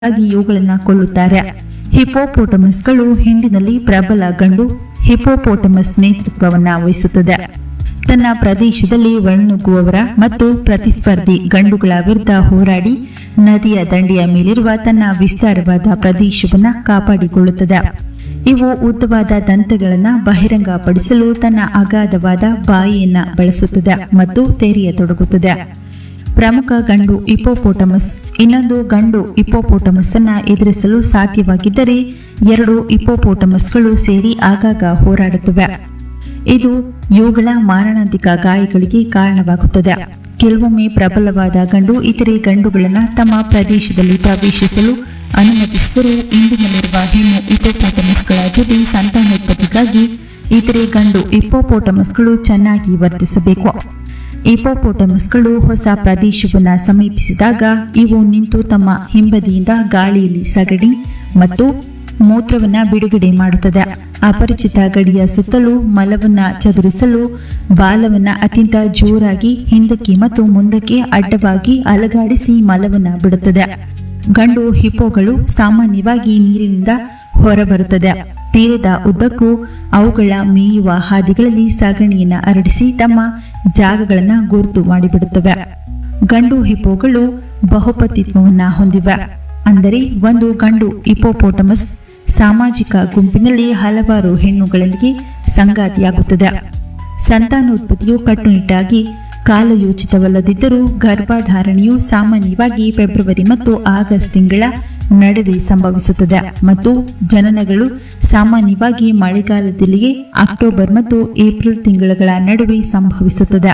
ಆಗಿ ಇವುಗಳನ್ನ ಕೊಲ್ಲುತ್ತಾರೆ ಹಿಪೋಪೋಟಮಸ್ಗಳು ಹಿಂಡಿನಲ್ಲಿ ಪ್ರಬಲ ಗಂಡು ಹಿಪೋಪೋಟಮಸ್ ನೇತೃತ್ವವನ್ನ ವಹಿಸುತ್ತದೆ ತನ್ನ ಪ್ರದೇಶದಲ್ಲಿ ಒಳನುಗ್ಗುವವರ ಮತ್ತು ಪ್ರತಿಸ್ಪರ್ಧಿ ಗಂಡುಗಳ ವಿರುದ್ಧ ಹೋರಾಡಿ ನದಿಯ ದಂಡೆಯ ಮೇಲಿರುವ ತನ್ನ ವಿಸ್ತಾರವಾದ ಪ್ರದೇಶವನ್ನ ಕಾಪಾಡಿಕೊಳ್ಳುತ್ತದೆ ಇವು ಉದ್ದವಾದ ದಂತಗಳನ್ನು ಬಹಿರಂಗಪಡಿಸಲು ತನ್ನ ಅಗಾಧವಾದ ಬಾಯಿಯನ್ನ ಬಳಸುತ್ತದೆ ಮತ್ತು ತೆರೆಯತೊಡಗುತ್ತದೆ ಪ್ರಮುಖ ಗಂಡು ಇಪೋಪೋಟಮಸ್ ಇನ್ನೊಂದು ಗಂಡು ಇಪೋಪೋಟಮಸ್ ಅನ್ನ ಎದುರಿಸಲು ಸಾಧ್ಯವಾಗಿದ್ದರೆ ಎರಡು ಇಪೋಪೋಟಮಸ್ಗಳು ಸೇರಿ ಆಗಾಗ ಹೋರಾಡುತ್ತವೆ ಇದು ಇವುಗಳ ಮಾರಣಾಂತಿಕ ಗಾಯಗಳಿಗೆ ಕಾರಣವಾಗುತ್ತದೆ ಕೆಲವೊಮ್ಮೆ ಪ್ರಬಲವಾದ ಗಂಡು ಇತರೆ ಗಂಡುಗಳನ್ನು ತಮ್ಮ ಪ್ರದೇಶದಲ್ಲಿ ಪ್ರವೇಶಿಸಲು ಅನುಮತಿಸಿದರೂ ಇಂದಿನಲ್ಲಿರುವ ಹೆಣ್ಣು ಇಪೋಪೋಟಮಸ್ಗಳ ಜೊತೆ ಸಂತಾನೋತ್ಪತ್ತಿಗಾಗಿ ಇತರೆ ಗಂಡು ಇಪೋಪೋಟಮಸ್ಗಳು ಚೆನ್ನಾಗಿ ವರ್ತಿಸಬೇಕು ಇಪೋಪೋಟಮಸ್ಗಳು ಹೊಸ ಪ್ರದೇಶವನ್ನು ಸಮೀಪಿಸಿದಾಗ ಇವು ನಿಂತು ತಮ್ಮ ಹಿಂಬದಿಯಿಂದ ಗಾಳಿಯಲ್ಲಿ ಸಗಣಿ ಮತ್ತು ಮೂತ್ರವನ್ನ ಬಿಡುಗಡೆ ಮಾಡುತ್ತದೆ ಅಪರಿಚಿತ ಗಡಿಯ ಸುತ್ತಲೂ ಮಲವನ್ನ ಚದುರಿಸಲು ಬಾಲವನ್ನ ಅತ್ಯಂತ ಜೋರಾಗಿ ಹಿಂದಕ್ಕೆ ಮತ್ತು ಮುಂದಕ್ಕೆ ಅಡ್ಡವಾಗಿ ಅಲಗಾಡಿಸಿ ಮಲವನ್ನ ಬಿಡುತ್ತದೆ ಗಂಡು ಹಿಪ್ಪೋಗಳು ಸಾಮಾನ್ಯವಾಗಿ ನೀರಿನಿಂದ ಹೊರಬರುತ್ತದೆ ತೀರದ ಉದ್ದಕ್ಕೂ ಅವುಗಳ ಮೇಯುವ ಹಾದಿಗಳಲ್ಲಿ ಸಗಣಿಯನ್ನು ಹರಡಿಸಿ ತಮ್ಮ ಜಾಗಗಳನ್ನು ಗುರುತು ಮಾಡಿಬಿಡುತ್ತವೆ ಗಂಡು ಹಿಪ್ಪೋಗಳು ಬಹುಪತಿತ್ವವನ್ನ ಹೊಂದಿವೆ ಅಂದರೆ ಒಂದು ಗಂಡು ಇಪೋಪೋಟಮಸ್ ಸಾಮಾಜಿಕ ಗುಂಪಿನಲ್ಲಿ ಹಲವಾರು ಹೆಣ್ಣುಗಳೊಂದಿಗೆ ಸಂಗಾತಿಯಾಗುತ್ತದೆ ಸಂತಾನೋತ್ಪತ್ತಿಯು ಕಟ್ಟುನಿಟ್ಟಾಗಿ ಕಾಲಯೋಚಿತವಲ್ಲದಿದ್ದರೂ ಗರ್ಭಧಾರಣೆಯು ಸಾಮಾನ್ಯವಾಗಿ ಫೆಬ್ರವರಿ ಮತ್ತು ಆಗಸ್ಟ್ ತಿಂಗಳ ನಡುವೆ ಸಂಭವಿಸುತ್ತದೆ ಮತ್ತು ಜನನಗಳು ಸಾಮಾನ್ಯವಾಗಿ ಮಳೆಗಾಲದಲ್ಲಿಯೇ ಅಕ್ಟೋಬರ್ ಮತ್ತು ಏಪ್ರಿಲ್ ತಿಂಗಳುಗಳ ನಡುವೆ ಸಂಭವಿಸುತ್ತದೆ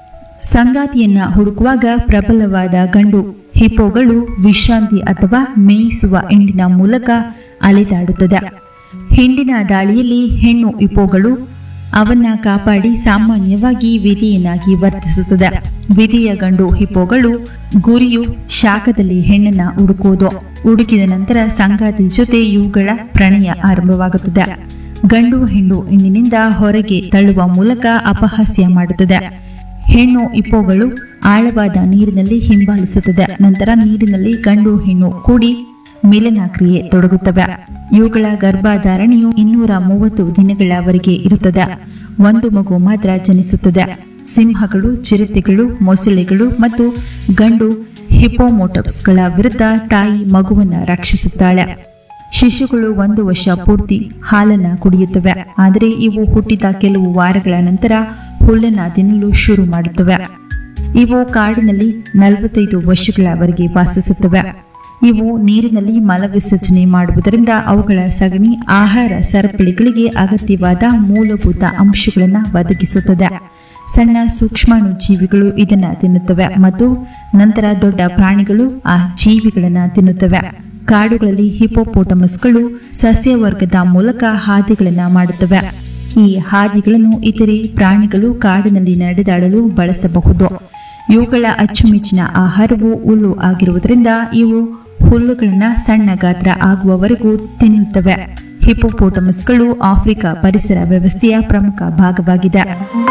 ಸಂಗಾತಿಯನ್ನ ಹುಡುಕುವಾಗ ಪ್ರಬಲವಾದ ಗಂಡು ಹಿಪ್ಪೋಗಳು ವಿಶ್ರಾಂತಿ ಅಥವಾ ಮೇಯಿಸುವ ಹಿಂಡಿನ ಮೂಲಕ ಅಲೆದಾಡುತ್ತದೆ ಹಿಂಡಿನ ದಾಳಿಯಲ್ಲಿ ಹೆಣ್ಣು ಹಿಪ್ಪೋಗಳು ಅವನ್ನ ಕಾಪಾಡಿ ಸಾಮಾನ್ಯವಾಗಿ ವಿಧಿಯನ್ನಾಗಿ ವರ್ತಿಸುತ್ತದೆ ವಿಧಿಯ ಗಂಡು ಹಿಪ್ಪೋಗಳು ಗುರಿಯು ಶಾಖದಲ್ಲಿ ಹೆಣ್ಣನ್ನ ಹುಡುಕುವುದು ಹುಡುಕಿದ ನಂತರ ಸಂಗಾತಿ ಜೊತೆ ಇವುಗಳ ಪ್ರಣಯ ಆರಂಭವಾಗುತ್ತದೆ ಗಂಡು ಹೆಣ್ಣು ಹೆಣ್ಣಿನಿಂದ ಹೊರಗೆ ತಳ್ಳುವ ಮೂಲಕ ಅಪಹಾಸ್ಯ ಮಾಡುತ್ತದೆ ಹೆಣ್ಣು ಇಪ್ಪೋಗಳು ಆಳವಾದ ನೀರಿನಲ್ಲಿ ಹಿಂಬಾಲಿಸುತ್ತದೆ ನಂತರ ನೀರಿನಲ್ಲಿ ಗಂಡು ಹೆಣ್ಣು ಕೂಡಿ ಮಿಲನ ಕ್ರಿಯೆ ತೊಡಗುತ್ತವೆ ಇವುಗಳ ಗರ್ಭಧಾರಣೆಯು ಇನ್ನೂರ ಮೂವತ್ತು ದಿನಗಳವರೆಗೆ ಇರುತ್ತದೆ ಒಂದು ಮಗು ಮಾತ್ರ ಜನಿಸುತ್ತದೆ ಸಿಂಹಗಳು ಚಿರತೆಗಳು ಮೊಸಳೆಗಳು ಮತ್ತು ಗಂಡು ಹಿಪೋಮೋಟಪ್ಸ್ಗಳ ವಿರುದ್ಧ ತಾಯಿ ಮಗುವನ್ನು ರಕ್ಷಿಸುತ್ತಾಳೆ ಶಿಶುಗಳು ಒಂದು ವರ್ಷ ಪೂರ್ತಿ ಹಾಲನ್ನ ಕುಡಿಯುತ್ತವೆ ಆದರೆ ಇವು ಹುಟ್ಟಿದ ಕೆಲವು ವಾರಗಳ ನಂತರ ಹುಲ್ಲನ್ನ ತಿನ್ನಲು ಶುರು ಮಾಡುತ್ತವೆ ಇವು ಕಾಡಿನಲ್ಲಿ ನಲವತ್ತೈದು ವರ್ಷಗಳವರೆಗೆ ವಾಸಿಸುತ್ತವೆ ಇವು ನೀರಿನಲ್ಲಿ ಮಲವಿಸರ್ಜನೆ ಮಾಡುವುದರಿಂದ ಅವುಗಳ ಸಗಣಿ ಆಹಾರ ಸರಪಳಿಗಳಿಗೆ ಅಗತ್ಯವಾದ ಮೂಲಭೂತ ಅಂಶಗಳನ್ನು ಒದಗಿಸುತ್ತದೆ ಸಣ್ಣ ಸೂಕ್ಷ್ಮಾಣು ಜೀವಿಗಳು ಇದನ್ನ ತಿನ್ನುತ್ತವೆ ಮತ್ತು ನಂತರ ದೊಡ್ಡ ಪ್ರಾಣಿಗಳು ಆ ಜೀವಿಗಳನ್ನ ತಿನ್ನುತ್ತವೆ ಕಾಡುಗಳಲ್ಲಿ ಹಿಪೋಪೋಟಮಸ್ಗಳು ಸಸ್ಯವರ್ಗದ ಮೂಲಕ ಹಾದಿಗಳನ್ನ ಮಾಡುತ್ತವೆ ಈ ಹಾದಿಗಳನ್ನು ಇತರೆ ಪ್ರಾಣಿಗಳು ಕಾಡಿನಲ್ಲಿ ನಡೆದಾಡಲು ಬಳಸಬಹುದು ಇವುಗಳ ಅಚ್ಚುಮೆಚ್ಚಿನ ಆಹಾರವು ಹುಲ್ಲು ಆಗಿರುವುದರಿಂದ ಇವು ಹುಲ್ಲುಗಳನ್ನ ಸಣ್ಣ ಗಾತ್ರ ಆಗುವವರೆಗೂ ತಿನ್ನುತ್ತವೆ ಹಿಪೋಪೋಟಮಸ್ಗಳು ಆಫ್ರಿಕಾ ಪರಿಸರ ವ್ಯವಸ್ಥೆಯ ಪ್ರಮುಖ ಭಾಗವಾಗಿದೆ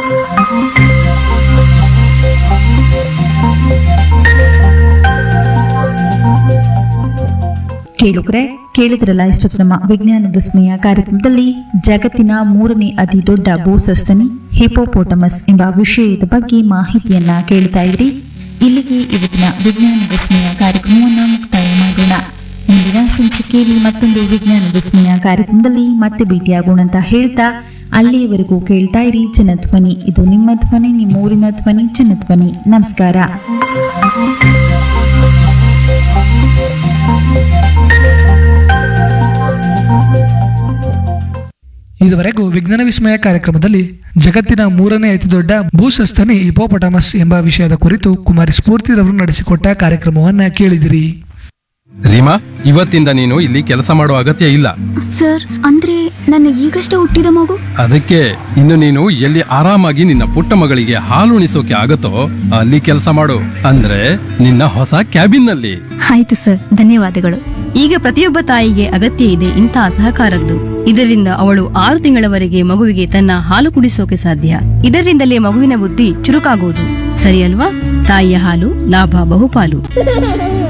ಕೇಳುಗರೆ ಕೇಳಿದ್ರಲ್ಲ ಇಷ್ಟೊತ್ತು ನಮ್ಮ ವಿಜ್ಞಾನ ವಿಸ್ಮಯ ಕಾರ್ಯಕ್ರಮದಲ್ಲಿ ಜಗತ್ತಿನ ಮೂರನೇ ಅತಿ ದೊಡ್ಡ ಭೂಸಸ್ತನಿ ಹಿಪೋಪೋಟಮಸ್ ಎಂಬ ವಿಷಯದ ಬಗ್ಗೆ ಮಾಹಿತಿಯನ್ನ ಕೇಳ್ತಾ ಇದ್ರಿ ಇಲ್ಲಿಗೆ ಇವತ್ತಿನ ವಿಜ್ಞಾನ ವಿಸ್ಮಯ ಕಾರ್ಯಕ್ರಮವನ್ನು ಮುಕ್ತಾಯ ಮಾಡೋಣ ಮುಂದಿನ ಸಂಚಿಕೆಯಲ್ಲಿ ಮತ್ತೊಂದು ವಿಜ್ಞಾನ ವಿಸ್ಮಯ ಕಾರ್ಯಕ್ರಮದಲ್ಲಿ ಮತ್ತೆ ಭೇಟಿಯಾಗೋಣ ಅಂತ ಹೇಳ್ತಾ ಅಲ್ಲಿಯವರೆಗೂ ಕೇಳ್ತಾ ಇರಿ ಜನಧ್ವನಿ ಇದು ನಿಮ್ಮ ಧ್ವನಿ ನಿಮ್ಮ ಊರಿನ ಧ್ವನಿ ಜನಧ್ವನಿ ನಮಸ್ಕಾರ ಇದುವರೆಗೂ ವಿಜ್ಞಾನ ವಿಸ್ಮಯ ಕಾರ್ಯಕ್ರಮದಲ್ಲಿ ಜಗತ್ತಿನ ಮೂರನೇ ಅತಿದೊಡ್ಡ ಭೂಸಸ್ತನಿ ಹಿಪೋಪಟಾಮಸ್ ಎಂಬ ವಿಷಯದ ಕುರಿತು ಕುಮಾರಿ ಸ್ಫೂರ್ತಿರವರು ನಡೆಸಿಕೊಟ್ಟ ಕಾರ್ಯಕ್ರಮವನ್ನ ಕೇಳಿದಿರಿ ರೀಮಾ ಇವತ್ತಿಂದ ನೀನು ಇಲ್ಲಿ ಕೆಲಸ ಮಾಡುವ ಅಗತ್ಯ ಇಲ್ಲ ಸರ್ ಅಂದ್ರೆ ನನ್ನ ಈಗಷ್ಟೇ ಹುಟ್ಟಿದ ಮಗು ಅದಕ್ಕೆ ಇನ್ನು ನೀನು ಎಲ್ಲಿ ಆರಾಮಾಗಿ ನಿನ್ನ ಪುಟ್ಟ ಮಗಳಿಗೆ ಹಾಲು ಉಣಿಸೋಕೆ ಆಗತ್ತೋ ಅಲ್ಲಿ ಕೆಲಸ ಮಾಡು ಅಂದ್ರೆ ನಿನ್ನ ಹೊಸ ಕ್ಯಾಬಿನ್ ನಲ್ಲಿ ಆಯ್ತು ಸರ್ ಧನ್ಯವಾದಗಳು ಈಗ ಪ್ರತಿಯೊಬ್ಬ ತಾಯಿಗೆ ಅಗತ್ಯ ಇದೆ ಇಂತಹ ಸಹಕಾರದ್ದು ಇದರಿಂದ ಅವಳು ಆರು ತಿಂಗಳವರೆಗೆ ಮಗುವಿಗೆ ತನ್ನ ಹಾಲು ಕುಡಿಸೋಕೆ ಸಾಧ್ಯ ಇದರಿಂದಲೇ ಮಗುವಿನ ಬುದ್ಧಿ ಚುರುಕಾಗುವುದು ಸರಿ ಅಲ್ವಾ ತಾಯಿಯ ಹಾಲು ಲಾಭ ಬಹುಪಾಲು